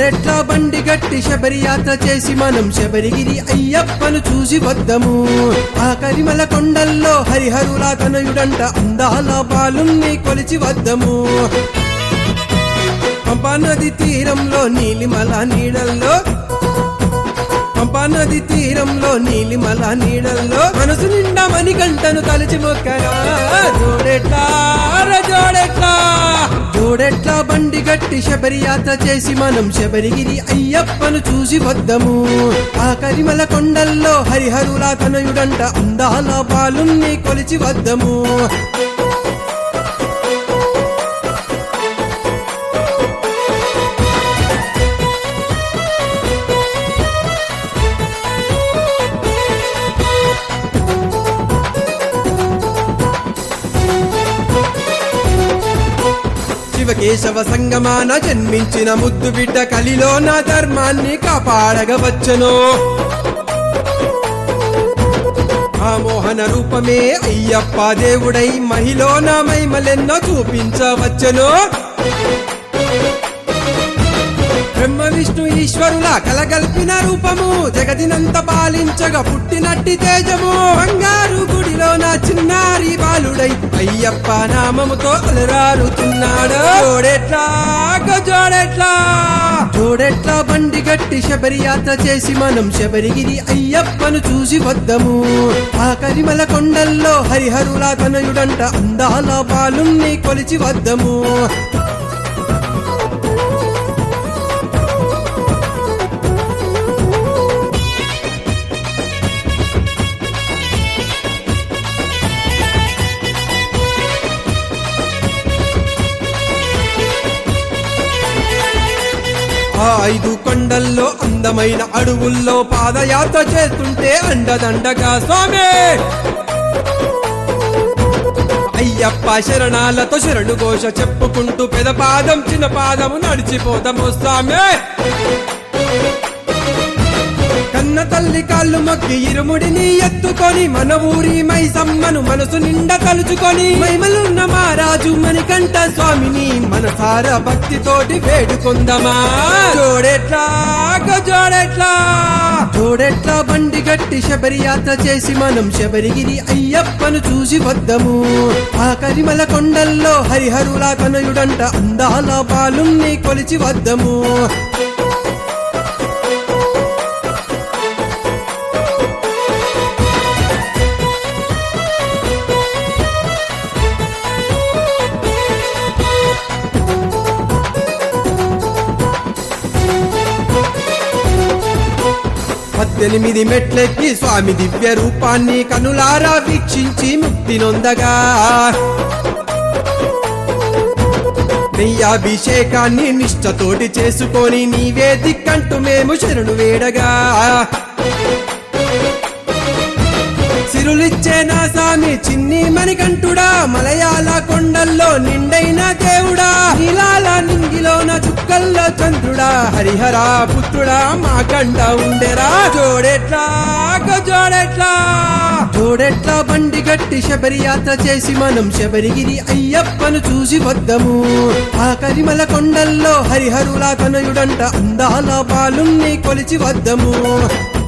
జోడెట్ల బండి గట్టి శబరి యాత్ర చేసి మనం శబరిగిరి అయ్యప్పను చూసి వద్దము ఆ కరిమల కొండల్లో హరిహరుల తనయుడంట అందాల బాలుణ్ణి కొలిచి వద్దము పంపా నది తీరంలో నీలిమల నీడల్లో పంపా నది తీరంలో నీలిమల నీడల్లో మనసు నిండా మణికంఠను తలచి మొక్కరా జోడెట్లా ర జోడెట్లా జోడెట్లా బండి గట్టి శబరి యాత్ర చేసి మనం శబరిగిరి అయ్యప్పను చూసి వద్దము ఆ కరిమల కొండల్లో హరిహరుల తనయుడంట అందాల బాలుణ్ణి కొలిచి వద్దము శివకేశవ సంగమాన జన్మించిన ముద్దు బిడ్డ కలిలో నా ధర్మాన్ని కాపాడగవచ్చును ఆ మోహన రూపమే అయ్యప్ప దేవుడై మహిలో నా మహిమలెన్నో చూపించవచ్చును బ్రహ్మ విష్ణు ఈశ్వరుల కలగల్పిన రూపము జగదినంత పాలించగా పుట్టినట్టి తేజము బంగారు గుడిలో నా చిన్నారి బాలుడై అయ్యప్ప నామముతో అలరారుతున్నాడు జోడెట్లా గో జోడెట్లా జోడెట్లా బండి గట్టి శబరి యాత్ర చేసి మనం శబరిగిరి అయ్యప్పను చూసి వద్దము ఆ కరిమల కొండల్లో హరిహరుల తనయుడంట అందాల బాలుణ్ణి కొలిచి వద్దము ఆ ఐదు కొండల్లో అందమైన అడవుల్లో పాదయాత్ర చేస్తుంటే అండదండగా స్వామి అయ్యప్ప శరణాలతో శరణు ఘోష చెప్పుకుంటూ పెదపాదం చిన్న పాదము నడిచిపోదాము స్వామి కన్న తల్లి కాళ్ళు మొక్కి ఇరుముడిని ఎత్తుకొని మన ఊరి మైసమ్మను మనసు నిండా తలుచుకొని మైమలున్న మహారాజు మణికంఠ స్వామిని మనసార భక్తితోటి వేడుకొందమా జోడెట్లా గో జోడెట్లా జోడెట్లా బండి గట్టి శబరి యాత్ర చేసి మనం శబరిగిరి అయ్యప్పను చూసి వద్దము ఆ కరిమల కొండల్లో హరిహరుల తనయుడంట అందాల బాలుణ్ణి కొలిచి వద్దము పద్దెనిమిది మెట్లెక్కి స్వామి దివ్య రూపాన్ని కనులారా వీక్షించి ముక్తి నొందగా నెయ్యాభిషేకాన్ని నిష్టతోటి చేసుకొని నీవే దిక్కంటూ మేము శరణు వేడగా సిరులిచ్చే నా సామి చిన్ని మణికంఠుడా మలయాళ కొండల్లో నిండైన దేవుడా నీలాల నింగిలోన చుక్కల్లో చంద్రుడా హరిహర పుత్రుడా మా కండ ఉండెరా జోడెట్లా గో జోడెట్లా జోడెట్లా బండి గట్టి శబరి యాత్ర చేసి మనం శబరిగిరి అయ్యప్పను చూసి వద్దము ఆ కరిమల కొండల్లో హరిహరుల తనయుడంట అందాల బాలుణ్ణి కొలిచి వద్దము